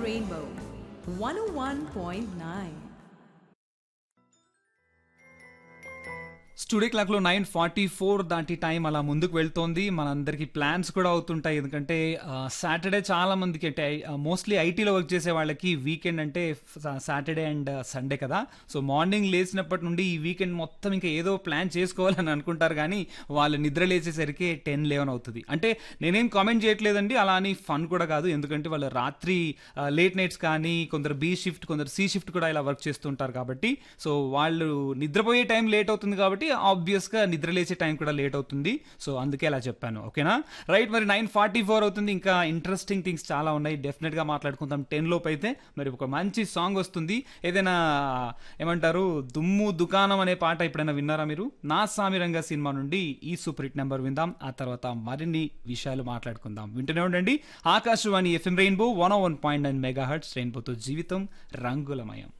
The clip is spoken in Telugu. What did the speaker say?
Rainbow 101.9. స్టూడియో క్లాక్లో నైన్ ఫార్టీ ఫోర్ దాటి టైం అలా ముందుకు వెళ్తోంది మనందరికీ ప్లాన్స్ కూడా అవుతుంటాయి ఎందుకంటే సాటర్డే చాలా మందికి అంటే మోస్ట్లీ ఐటీలో వర్క్ చేసే వాళ్ళకి వీకెండ్ అంటే సాటర్డే అండ్ సండే కదా సో మార్నింగ్ లేచినప్పటి నుండి ఈ వీకెండ్ మొత్తం ఇంకా ఏదో ప్లాన్ చేసుకోవాలని అనుకుంటారు కానీ వాళ్ళు నిద్ర లేచేసరికి టెన్ లెవెన్ అవుతుంది అంటే నేనేం కామెంట్ చేయట్లేదండి అలా అని ఫన్ కూడా కాదు ఎందుకంటే వాళ్ళు రాత్రి లేట్ నైట్స్ కానీ కొందరు బీ షిఫ్ట్ కొందరు సి షిఫ్ట్ కూడా ఇలా వర్క్ చేస్తుంటారు కాబట్టి సో వాళ్ళు నిద్రపోయే టైం లేట్ అవుతుంది కాబట్టి ఆబ్వియస్గా నిద్ర లేచే టైం కూడా లేట్ అవుతుంది సో అందుకే అలా చెప్పాను ఓకేనా రైట్ మరి నైన్ ఫార్టీ ఫోర్ అవుతుంది ఇంకా ఇంట్రెస్టింగ్ థింగ్స్ చాలా ఉన్నాయి డెఫినెట్గా మాట్లాడుకుందాం టెన్ లోపు అయితే మరి ఒక మంచి సాంగ్ వస్తుంది ఏదైనా ఏమంటారు దుమ్ము దుకాణం అనే పాట ఎప్పుడైనా విన్నారా మీరు నా సామిరంగ సినిమా నుండి ఈ సూపర్ హిట్ నెంబర్ విందాం ఆ తర్వాత మరిన్ని విషయాలు మాట్లాడుకుందాం వింటూనే ఉండండి Akashvani FM rainbow one one point nine mega hertz రెయిన్బోతో జీవితం రంగులమయం